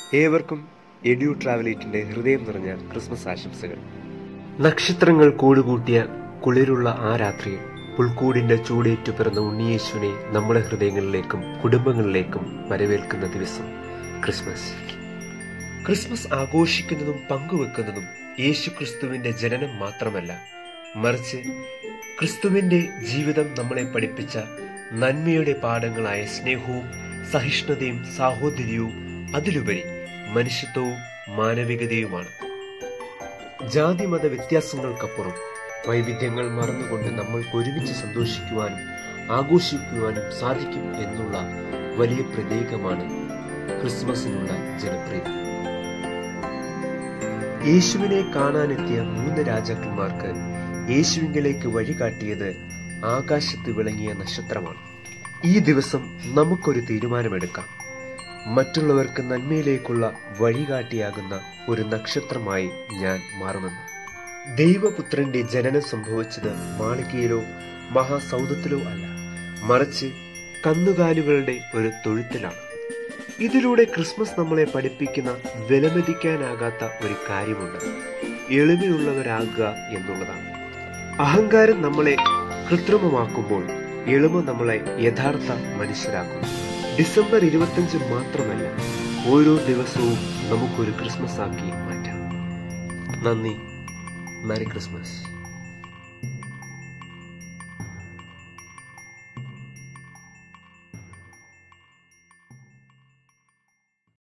ഏവർക്കും എഡ്യൂ ട്രാവലേറ്റിന്റെ ഹൃദയം നിറഞ്ഞ ക്രിസ്മസ് ആശംസകൾ നക്ഷത്രങ്ങൾ കൂടുകൂട്ടിയ കുളിരുള്ള ആ രാത്രിയിൽ പുൽക്കൂടിന്റെ ചൂടേറ്റു പിറന്ന ഉണ്ണിയേശുവിനെ നമ്മുടെ ഹൃദയങ്ങളിലേക്കും കുടുംബങ്ങളിലേക്കും വരവേൽക്കുന്ന ദിവസം ക്രിസ്മസ് ക്രിസ്മസ് ആഘോഷിക്കുന്നതും പങ്കുവെക്കുന്നതും യേശു ക്രിസ്തുവിന്റെ ജനനം മാത്രമല്ല മറിച്ച് ക്രിസ്തുവിന്റെ ജീവിതം നമ്മളെ പഠിപ്പിച്ച നന്മയുടെ പാഠങ്ങളായ സ്നേഹവും സഹിഷ്ണുതയും സാഹോദര്യവും അതിലുപരി മനുഷ്യത്വവും മാനവികതയുമാണ് ജാതിമത വ്യത്യാസങ്ങൾക്കപ്പുറം വൈവിധ്യങ്ങൾ മറന്നുകൊണ്ട് നമ്മൾക്ക് ഒരുമിച്ച് സന്തോഷിക്കുവാനും ആഘോഷിക്കുവാനും സാധിക്കും എന്നുള്ള വലിയ പ്രതീകമാണ് ക്രിസ്മസിനുള്ള ജനപ്രീതി യേശുവിനെ കാണാനെത്തിയ മൂന്ന് രാജാക്കന്മാർക്ക് യേശുവിങ്കിലേക്ക് വഴികാട്ടിയത് ആകാശത്ത് വിളങ്ങിയ നക്ഷത്രമാണ് ഈ ദിവസം നമുക്കൊരു തീരുമാനമെടുക്കാം മറ്റുള്ളവർക്ക് നന്മയിലേക്കുള്ള വഴികാട്ടിയാകുന്ന ഒരു നക്ഷത്രമായി ഞാൻ മാറുമെന്ന് ദൈവപുത്രന്റെ ജനനം സംഭവിച്ചത് മാളികയിലോ മഹാസൗധത്തിലോ അല്ല മറിച്ച് കന്നുകാലുകളുടെ ഒരു തൊഴുത്തിലാണ് ഇതിലൂടെ ക്രിസ്മസ് നമ്മളെ പഠിപ്പിക്കുന്ന വിലമതിക്കാനാകാത്ത ഒരു കാര്യമുണ്ട് എളിമയുള്ളവരാകുക എന്നുള്ളതാണ് അഹങ്കാരം നമ്മളെ കൃത്രിമമാക്കുമ്പോൾ എളിമ നമ്മളെ യഥാർത്ഥ മനുഷ്യരാക്കുന്നു ഡിസംബർ ഇരുപത്തഞ്ച് മാത്രമല്ല ഓരോ ദിവസവും നമുക്കൊരു ക്രിസ്മസ് ആക്കി മാറ്റാം നന്ദി മാരി ക്രിസ്മസ്